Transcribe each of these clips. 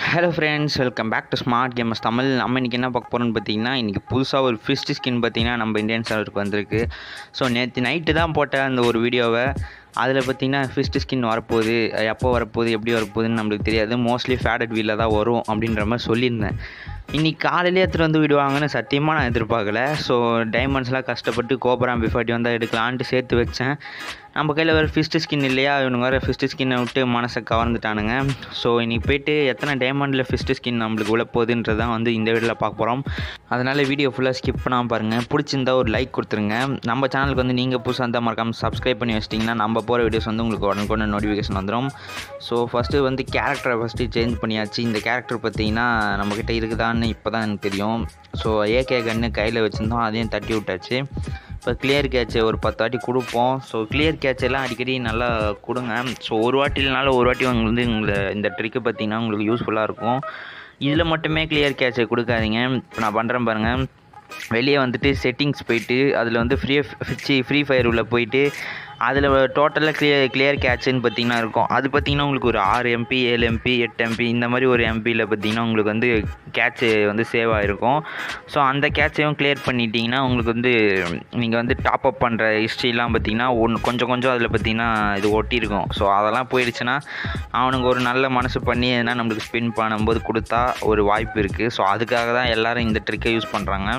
hello friends welcome back to smart gamers Tamil நம்ம இன்றைக்கி என்ன பார்க்க போகிறோம்னு பார்த்தீங்கன்னா இன்றைக்கி புதுசாக ஒரு ஃபிஸ்ட் ஸ்கின் பார்த்தீங்கன்னா நம்ம இந்தியன் சர்வருக்கு வந்திருக்கு ஸோ நேற்று நைட்டு தான் போட்ட அந்த ஒரு வீடியோவை அதில் பார்த்தீங்கன்னா ஃபிஸ்ட் ஸ்கின் வரப்போகுது அது எப்போ வரப்போகுது எப்படி வரப்போகுதுன்னு நம்மளுக்கு தெரியாது மோஸ்ட்லி ஃபேடட் வீலில் தான் வரும் அப்படின்ற மாதிரி சொல்லியிருந்தேன் இன்றைக்கி காலையிலே எடுத்துகிட்டு வந்து விடுவாங்கன்னு சத்தியமாக நான் எதிர்பார்க்கல ஸோ டைமண்ட்ஸ்லாம் கஷ்டப்பட்டு கோபுரம் பிஃபாட்டி வந்தால் எடுக்கலான்ட்டு சேர்த்து வச்சேன் நம்ம கையில் வேறு ஃபிஸ்ட் ஸ்கின் இல்லையா இவனுங்க வேறு ஃபிஸ்ட் ஸ்கின்னை விட்டு மனசை கவர்ந்துட்டானுங்க ஸோ இன்றைக்கி போயிட்டு எத்தனை டைமண்டில் ஃபிஸ்ட் ஸ்கின் நம்மளுக்கு உள்ள போகுதுன்றது தான் வந்து இந்த வீடியோவில் பார்க்க போகிறோம் அதனால் வீடியோ ஃபுல்லாக ஸ்கிப் பண்ணாமல் பாருங்கள் பிடிச்சிருந்தா ஒரு லைக் கொடுத்துருங்க நம்ம சேனலுக்கு வந்து நீங்கள் புதுசாக இருந்தால் மறக்காமல் சப்ஸ்கிரைப் பண்ணி வச்சிட்டிங்கன்னா நம்ம போகிற வீடியோஸ் வந்து உங்களுக்கு உடனுக்குடனே நோட்டிஃபிகேஷன் வந்துடும் ஸோ ஃபஸ்ட்டு வந்து கேரக்டரை ஃபஸ்ட்டு சேஞ்ச் பண்ணியாச்சு இந்த கேரக்டர் பார்த்தீங்கன்னா நம்மக்கிட்ட இருக்குதான்னு இப்போ தான் எனக்கு தெரியும் ஸோ ஏகே கன்று கையில் வச்சுருந்தோம் அதையும் தட்டி விட்டாச்சு இப்போ கிளியர் கேட்சை ஒரு பத்து வாட்டி கொடுப்போம் ஸோ கிளியர் கேட்செல்லாம் அடிக்கடி நல்லா கொடுங்க ஸோ ஒரு வாட்டி இல்லைனாலும் ஒரு வாட்டி உங்களுக்கு வந்து உங்களை இந்த ட்ரிக்கு பார்த்தீங்கன்னா உங்களுக்கு யூஸ்ஃபுல்லாக இருக்கும் இதில் மட்டுமே கிளியர் கேட்சை கொடுக்காதீங்க இப்போ நான் பண்ணுறேன் பாருங்கள் வெளியே வந்துட்டு செட்டிங்ஸ் போயிட்டு அதில் வந்து ஃப்ரீ ஃபிச்சி ஃப்ரீ ஃபயர் உள்ள போயிட்டு அதில் டோட்டலாக கிளியர் கிளியர் கேட்சுன்னு பார்த்தீங்கன்னா இருக்கும் அது பார்த்தீங்கன்னா உங்களுக்கு ஒரு ஆறு எம்பி ஏழு எம்பி எட்டு எம்பி இந்த மாதிரி ஒரு எம்பியில் பார்த்தீங்கன்னா உங்களுக்கு வந்து கேட்சு வந்து சேவ் ஆகிருக்கும் ஸோ அந்த கேட்சையும் கிளியர் பண்ணிட்டீங்கன்னா உங்களுக்கு வந்து நீங்கள் வந்து டாப் அப் பண்ணுற ஹிஸ்ட்ரிலாம் பார்த்தீங்கன்னா ஒன்று கொஞ்சம் கொஞ்சம் அதில் பார்த்தீங்கன்னா இது ஒட்டியிருக்கும் ஸோ அதெல்லாம் போயிடுச்சுன்னா அவனுங்க ஒரு நல்ல மனசு பண்ணி எதனா நம்மளுக்கு ஸ்பின் பண்ணும்போது கொடுத்தா ஒரு வாய்ப்பு இருக்குது ஸோ அதுக்காக தான் எல்லோரும் இந்த ட்ரிக்கை யூஸ் பண்ணுறாங்க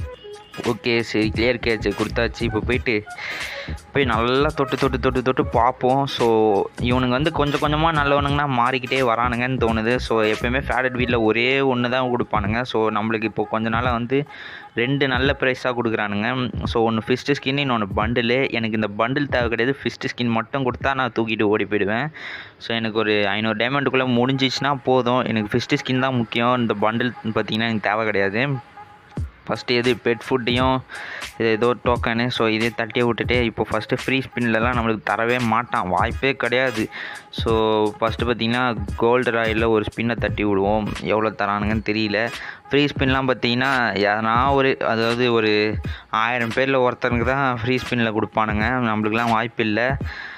ஓகே சரி கிளியர் கேட்ச் கொடுத்தாச்சு இப்போ போயிட்டு போய் நல்லா தொட்டு தொட்டு தொட்டு தொட்டு பார்ப்போம் ஸோ இவனுங்க வந்து கொஞ்சம் கொஞ்சமாக நல்லவனுங்கன்னா மாறிக்கிட்டே வரானுங்கன்னு தோணுது ஸோ எப்போயுமே ஃபேடட் வீட்டில் ஒரே ஒன்று தான் கொடுப்பானுங்க ஸோ நம்மளுக்கு இப்போ கொஞ்ச நாளாக வந்து ரெண்டு நல்ல ப்ரைஸாக கொடுக்குறானுங்க ஸோ ஒன்று ஃபிஸ்ட்டு ஸ்கின் இன்னொன்று பண்டிலு எனக்கு இந்த பண்டில் தேவை கிடையாது ஃபிஸ்ட்டு ஸ்கின் மட்டும் கொடுத்தா நான் தூக்கிட்டு ஓடி போயிடுவேன் ஸோ எனக்கு ஒரு ஐநூறு டைமண்டுக்குள்ளே முடிஞ்சிச்சுன்னா போதும் எனக்கு ஃபிஸ்ட்டு ஸ்கின் தான் முக்கியம் இந்த பண்டில் பார்த்திங்கன்னா எனக்கு தேவை கிடையாது ஃபஸ்ட்டு எது பெட் ஃபுட்டையும் இது ஏதோ டோக்கனு ஸோ இதே தட்டி விட்டுட்டு இப்போ ஃபஸ்ட்டு ஃப்ரீ ஸ்பின்லலாம் நம்மளுக்கு தரவே மாட்டான் வாய்ப்பே கிடையாது ஸோ ஃபஸ்ட்டு பார்த்திங்கன்னா கோல்டு ராயில் ஒரு ஸ்பின்னை தட்டி விடுவோம் எவ்வளோ தரானுங்கன்னு தெரியல ஃப்ரீ ஸ்பின்லாம் பார்த்தீங்கன்னா எதனா ஒரு அதாவது ஒரு ஆயிரம் பேரில் ஒருத்தனுக்கு தான் ஃப்ரீ ஸ்பின்னில் கொடுப்பானுங்க நம்மளுக்குலாம் வாய்ப்பு இல்லை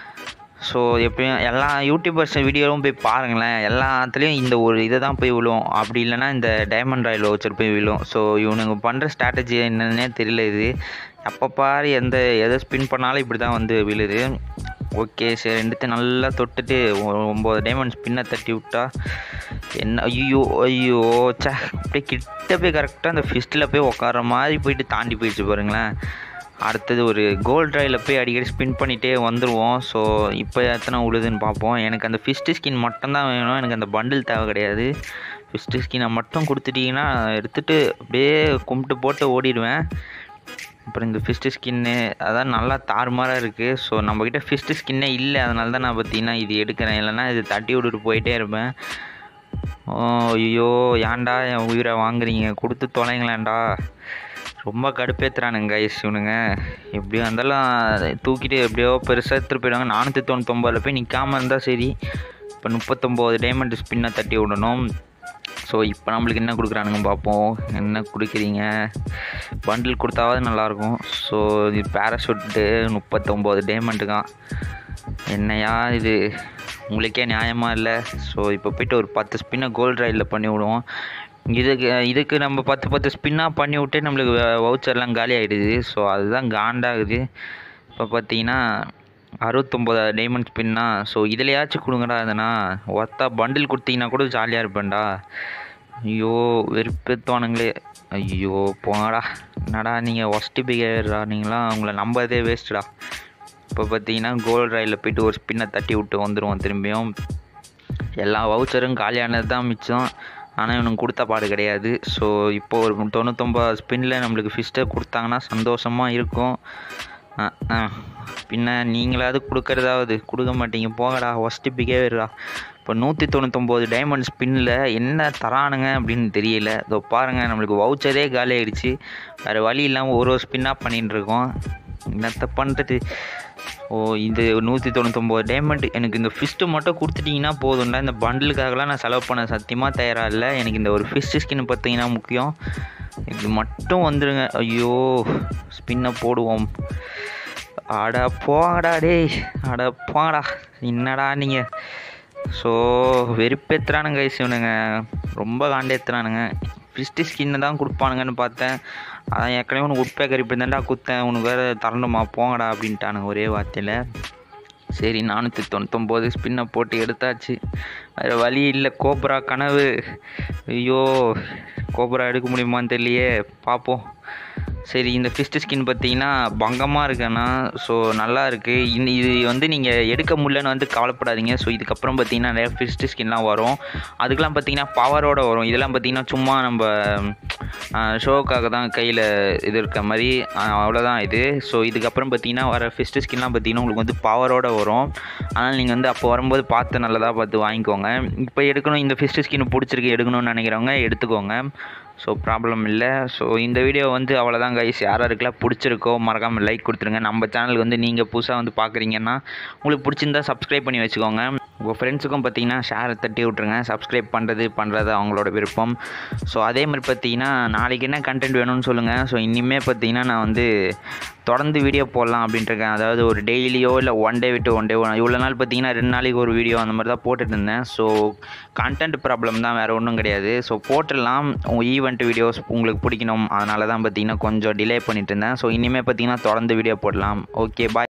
ஸோ எப்பயும் எல்லா யூடியூபர்ஸ் வீடியோவும் போய் பாருங்களேன் எல்லாத்துலேயும் இந்த ஒரு இதை தான் போய் விழும் அப்படி இல்லைனா இந்த டைமண்ட் ராயில் வச்சுட்டு போய் விழும் ஸோ இவனுங்க பண்ணுற ஸ்ட்ராட்டஜி என்னன்னே தெரியல இது எப்போ பாரு எந்த எதை ஸ்பின் பண்ணாலும் இப்படி தான் வந்து விழுது ஓகே சரி ரெண்டுத்தையும் நல்லா தொட்டுட்டு ஒம்பது டைமண்ட் ஸ்பின்னை தட்டி விட்டா என்ன ஐயோ ஐயோ சே அப்படியே கிட்ட போய் கரெக்டாக அந்த ஃபிஸ்ட்டில் போய் உட்கார மாதிரி போயிட்டு தாண்டி போயிடுச்சு பாருங்களேன் அடுத்தது ஒரு கோல்ட் ட்ரையில் போய் அடிக்கடி ஸ்பின் பண்ணிகிட்டே வந்துடுவோம் ஸோ இப்போ எத்தனை உழுதுன்னு பார்ப்போம் எனக்கு அந்த ஃபிஸ்ட்டு ஸ்கின் மட்டும்தான் வேணும் எனக்கு அந்த பண்டில் தேவை கிடையாது ஃபிஸ்ட்டு ஸ்கினை மட்டும் கொடுத்துட்டிங்கன்னா எடுத்துகிட்டு அப்படியே கும்பிட்டு போட்டு ஓடிடுவேன் அப்புறம் இந்த ஃபிஸ்ட்டு ஸ்கின்னு அதான் நல்லா தாறுமாறாக இருக்குது ஸோ நம்மக்கிட்ட ஃபிஸ்ட்டு ஸ்கின்னே இல்லை அதனால தான் நான் பார்த்தீங்கன்னா இது எடுக்கிறேன் இல்லைனா இது தட்டி விட்டுட்டு போயிட்டே இருப்பேன் ஓ ஐயோ ஏன்டா என் உயிரை வாங்குறீங்க கொடுத்து தொலைங்களேன்டா ரொம்ப கடுப்பேற்றுறானுங்க கைஸ் இவனுங்க எப்படியோ இருந்தாலும் தூக்கிட்டு எப்படியோ பெருசாக எடுத்துகிட்டு போயிடுவாங்க நானூற்றி தொண்ணூத்தொம்பதில் போய் நிற்காமல் இருந்தால் சரி இப்போ முப்பத்தொம்போது டைமண்ட் ஸ்பின்னை தட்டி விடணும் ஸோ இப்போ நம்மளுக்கு என்ன கொடுக்குறானுங்க பார்ப்போம் என்ன கொடுக்குறீங்க பண்டில் கொடுத்தாவது நல்லாயிருக்கும் ஸோ இது பேராஷூட்டு முப்பத்தொம்போது டைமண்ட்டுக்கான் என்னையா இது உங்களுக்கே நியாயமாக இல்லை ஸோ இப்போ போய்ட்டு ஒரு பத்து ஸ்பின்னை கோல்ட் ரைடில் பண்ணி விடுவோம் இதுக்கு இதுக்கு நம்ம பத்து பத்து ஸ்பின்னாக பண்ணி விட்டே நம்மளுக்கு வவுச்சர்லாம் காலி ஆகிடுது ஸோ அதுதான் காண்டாகுது இப்போ பார்த்தீங்கன்னா அறுபத்தொம்போதா டைமண்ட் ஸ்பின்னா ஸோ இதுலையாச்சும் கொடுங்கடா அதனா ஒத்தா பண்டில் கொடுத்தீங்கன்னா கூட ஜாலியாக இருப்பேன்டா ஐயோ வெறுப்பேற்றுவானுங்களே ஐயோ போங்கடா என்னடா நீங்கள் ஒஸ்ட்டு பிஹேவியர்டா நீங்களாம் உங்களை நம்பதே வேஸ்ட்டுடா இப்போ பார்த்தீங்கன்னா கோல்ட் ராயில் போயிட்டு ஒரு ஸ்பின்னை தட்டி விட்டு வந்துடுவோம் திரும்பியும் எல்லா வவுச்சரும் காலியானது தான் மிச்சம் ஆனால் இவனுக்கு கொடுத்த பாடு கிடையாது ஸோ இப்போது ஒரு தொண்ணூத்தொம்பது ஸ்பின்னில் நம்மளுக்கு ஃபிஸ்ட்டை கொடுத்தாங்கன்னா சந்தோஷமாக இருக்கும் பின்ன நீங்களாவது கொடுக்கறதாவது கொடுக்க மாட்டீங்க போங்கடா ஒஸ்ட்டு பிஹேவியரா இப்போ நூற்றி தொண்ணூத்தொம்பது டைமண்ட் ஸ்பின்னில் என்ன தரானுங்க அப்படின்னு தெரியல இதோ பாருங்கள் நம்மளுக்கு வவுச்சரே காலி ஆகிடுச்சு வேறு வழி இல்லாமல் ஒரு ஒரு ஸ்பின்னாக பண்ணிகிட்டு இருக்கோம் என்னத்த பண்ணுறது ஓ இது நூற்றி தொண்ணூத்தொம்பது டைமண்ட் எனக்கு இந்த ஃபிஸ்ட்டு மட்டும் கொடுத்துட்டிங்கன்னா போதும்டா இந்த பண்டிலுக்காகலாம் நான் செலவு பண்ண சத்தியமாக தயாராக இல்லை எனக்கு இந்த ஒரு ஃபிஸ்ட்டு ஸ்கின் பார்த்தீங்கன்னா முக்கியம் இது மட்டும் வந்துடுங்க ஐயோ ஸ்பின்னை போடுவோம் அட போங்கடா டேய் அட போங்கடா என்னடா நீங்கள் ஸோ வெறுப்பேத்துறானுங்க கைஸ் இவனுங்க ரொம்ப காண்டேத்துறானுங்க ஃபிஸ்ட்டு ஸ்கின்னு தான் கொடுப்பானுங்கன்னு பார்த்தேன் அதான் ஏற்கனவே உனக்கு உட்பேக்கர் இப்படி தான்டா குத்தேன் உனக்கு வேறு தரணுமா போங்கடா அப்படின்ட்டானுங்க ஒரே வார்த்தையில் சரி நானூற்றி தொண்ணூத்தொம்போது ஸ்பின்னை போட்டு எடுத்தாச்சு வேறு வழி இல்லை கோப்ரா கனவு ஐயோ கோப்ரா எடுக்க முடியுமான்னு தெரியலையே பார்ப்போம் சரி இந்த ஃபிஸ்ட் ஸ்கின் பார்த்தீங்கன்னா பங்கமாக இருக்குண்ணா ஸோ நல்லா இருக்குது இந்த இது வந்து நீங்கள் எடுக்க முடியலன்னு வந்து கவலைப்படாதீங்க ஸோ இதுக்கப்புறம் பார்த்தீங்கன்னா நிறைய ஃபிஸ்ட் ஸ்கின்லாம் வரும் அதுக்கெலாம் பார்த்தீங்கன்னா பவரோட வரும் இதெல்லாம் பார்த்தீங்கன்னா சும்மா நம்ம ஷோவுக்காக தான் கையில் இது இருக்க மாதிரி அவ்வளோதான் இது ஸோ இதுக்கப்புறம் பார்த்தீங்கன்னா வர ஃபிஸ்ட் ஸ்கின்லாம் பார்த்தீங்கன்னா உங்களுக்கு வந்து பவரோட வரும் அதனால் நீங்கள் வந்து அப்போ வரும்போது பார்த்து நல்லதாக பார்த்து வாங்கிக்கோங்க இப்போ எடுக்கணும் இந்த ஃபிஸ்ட் ஸ்கின் பிடிச்சிருக்கு எடுக்கணும்னு நினைக்கிறவங்க எடுத்துக்கோங்க ஸோ ப்ராப்ளம் இல்லை ஸோ இந்த வீடியோ வந்து அவ்வளோதான் கைஸ் யார் யாருக்கெல்லாம் பிடிச்சிருக்கோ மறக்காமல் லைக் கொடுத்துருங்க நம்ம சேனலுக்கு வந்து நீங்கள் புதுசாக வந்து பார்க்குறீங்கன்னா உங்களுக்கு பிடிச்சிருந்தா சப்ஸ்கிரைப் பண்ணி வச்சுக்கோங்க உங்கள் ஃப்ரெண்ட்ஸுக்கும் பார்த்தீங்கன்னா ஷேரை தட்டி விட்ருங்க சப்ஸ்கிரைப் பண்ணுறது பண்ணுறது அவங்களோட விருப்பம் ஸோ அதே மாதிரி பார்த்தீங்கன்னா நாளைக்கு என்ன கண்டென்ட் வேணும்னு சொல்லுங்கள் ஸோ இனிமேல் பார்த்தீங்கன்னா நான் வந்து தொடர்ந்து வீடியோ போடலாம் அப்படின்ட்டு இருக்கேன் அதாவது ஒரு டெய்லியோ இல்லை ஒன் டே விட்டு ஒன் டே இவ்வளோ நாள் பார்த்தீங்கன்னா ரெண்டு நாளைக்கு ஒரு வீடியோ அந்த மாதிரி தான் போட்டுட்டு இருந்தேன் ஸோ கண்டென்ட் ப்ராப்ளம் தான் வேறு ஒன்றும் கிடையாது ஸோ போட்டுடலாம் உங்கள் ஈவெண்ட் வீடியோஸ் உங்களுக்கு பிடிக்கணும் அதனால தான் பார்த்தீங்கன்னா கொஞ்சம் டிலே பண்ணிட்டு இருந்தேன் ஸோ இனிமேல் பார்த்தீங்கன்னா தொடர்ந்து வீடியோ போடலாம் ஓகே பாய்